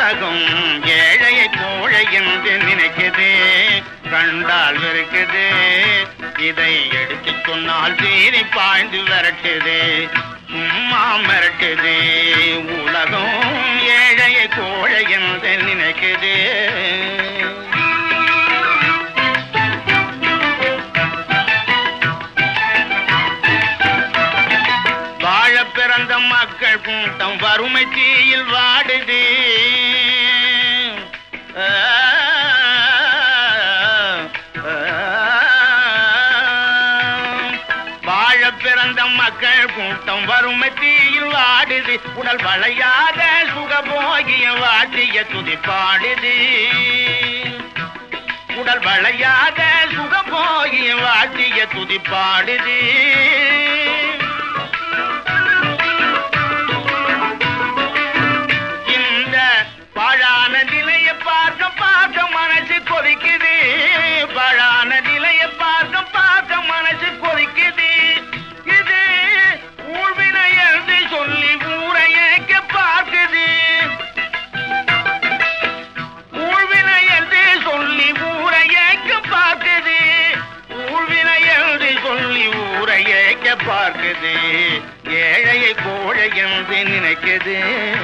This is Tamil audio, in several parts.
உலகம் ஏழையை கோழை என்று நினைக்குது கண்டால் வெறுக்குது இதை எடுத்து சொன்னால் சீறி பாய்ந்து விரட்டுது சும்மா மிரட்டுது உலகம் ஏழையை கோழை என்று நினைக்குது வாழ பிறந்த மக்கள் கூட்டம் வறுமை தீயில் வாடுது ஆ, ஆ, வாழ பிறந்த மக்கள் கூட்டம் வறுமை தீயில் வாடுது உடல் வளையாத சுகபோகிய வாட்டிய துதி பாடுது உடல் வளையாத சுகபோகிய வாட்டிய துதி பாடுது இந்த பழான நிலைய பார்க்க பார்க்க மனசு கொதிக்குது பழான நிலைய பார்க்க பார்க்க மனசு கொதிக்குது இது ஊழ்வினை என்று சொல்லி ஊரை ஏக்க பார்க்குது ஊழ்வினை என்று சொல்லி ஊரை ஏக்க பார்க்குது ஊழ்வினை என்று சொல்லி ஊரை ஏக்க பார்க்குது ஏழையை கோழை என்று நினைக்குது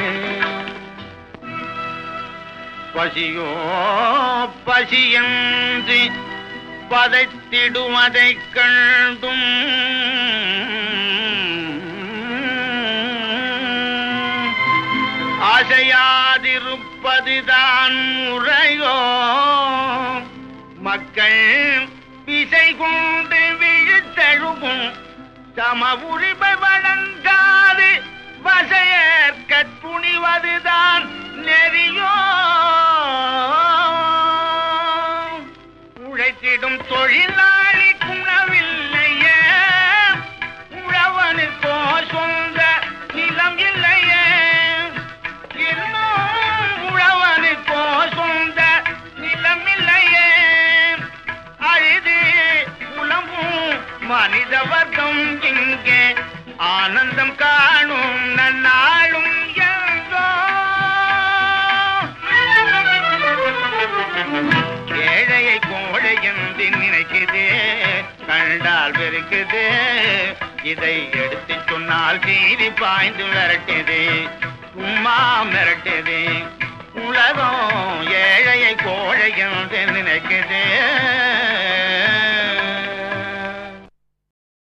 பசியோ பசியன்றி பதைத்திடுவதைக் கண்டும் ஆசையாதிருப்பதுதான் முறையோ மக்கள் விசை கொண்டு விழித்தெழுகும் சம உரிமை வழங்காது வசையற்க துணிவதுதான் நெறியோ உழைத்திடும் தொழிலாளி குணவில்லையே உழவனுக்கோ சொந்த நிலம் இல்லையே இன்னும் உழவனுக்கோ சொந்த நிலம் இல்லையே அழுது உலமும் மனித வர்க்கம் இங்கே ஆனந்தம் காணும் நன்னாளும் எங்கோ ஏழையை கோழை என்று நினைக்குது கண்டால் வெறுக்குது இதை எடுத்து சொன்னால் சீறி பாய்ந்து விரட்டுது சும்மா மிரட்டுது உலகம் ஏழையை கோழை என்று நினைக்குது